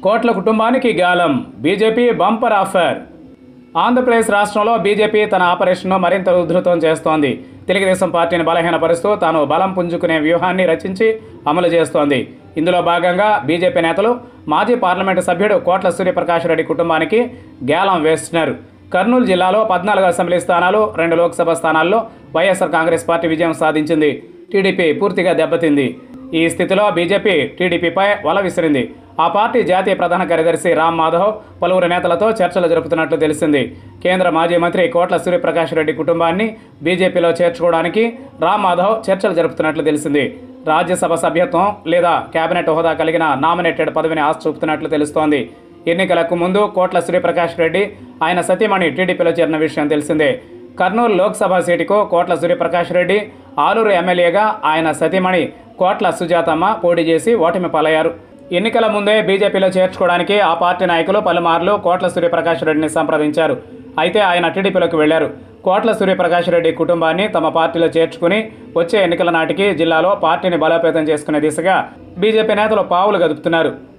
కోట్ల కుటుంబానికి గాలం బీజేపీ బంపర్ ఆఫర్ ఆంధ్రప్రదేశ్ రాష్ట్రంలో బీజేపీ తన ఆపరేషన్ను మరింత ఉధృతం చేస్తోంది తెలుగుదేశం పార్టీని బలహీనపరుస్తూ తాను బలం పుంజుకునే వ్యూహాన్ని రచించి అమలు చేస్తోంది ఇందులో భాగంగా బీజేపీ నేతలు మాజీ పార్లమెంటు సభ్యుడు కోట్ల సూర్యప్రకాష్ రెడ్డి కుటుంబానికి గేలం వేస్తున్నారు కర్నూలు జిల్లాలో పద్నాలుగు అసెంబ్లీ స్థానాలు రెండు లోక్సభ స్థానాల్లో వైఎస్ఆర్ కాంగ్రెస్ పార్టీ విజయం సాధించింది టీడీపీ పూర్తిగా దెబ్బతింది ఈ స్థితిలో బీజేపీ టీడీపీపై వల విసిరింది ఆ పార్టీ జాతీయ ప్రధాన కార్యదర్శి రామ్ మాధవ్ పలువురు నేతలతో చర్చలు జరుపుతున్నట్లు తెలిసింది కేంద్ర మాజీ మంత్రి కోట్ల సూర్యప్రకాష్ రెడ్డి కుటుంబాన్ని బీజేపీలో చేర్చుకోవడానికి రామ్ మాధవ్ చర్చలు జరుపుతున్నట్లు తెలిసింది రాజ్యసభ సభ్యత్వం లేదా కేబినెట్ హోదా కలిగిన నామినేటెడ్ పదవిని ఆశ చూపుతున్నట్లు తెలుస్తోంది ఎన్నికలకు ముందు కోట్ల సూర్యప్రకాష్ రెడ్డి ఆయన సతీమణి టీడీపీలో చేరిన విషయం తెలిసిందే కర్నూలు లోక్సభ సీటుకు కోట్ల సూర్యప్రకాష్ రెడ్డి ఆలూరు ఎమ్మెల్యేగా ఆయన సతీమణి కోట్ల సుజాతమ్మ పోటీ చేసి ఓటమి పాలయ్యారు ఎన్నికల ముందే బీజేపీలో చేర్చుకోవడానికి ఆ పార్టీ నాయకులు పలుమార్లు కోట్ల సూర్యప్రకాష్ రెడ్డిని సంప్రదించారు అయితే ఆయన టీడీపీలోకి వెళ్లారు కోట్ల సూర్యప్రకాష్ రెడ్డి కుటుంబాన్ని తమ పార్టీలో చేర్చుకుని వచ్చే ఎన్నికల నాటికి జిల్లాలో పార్టీని బలోపేతం చేసుకునే దిశగా బీజేపీ నేతలు పావులు గదుపుతున్నారు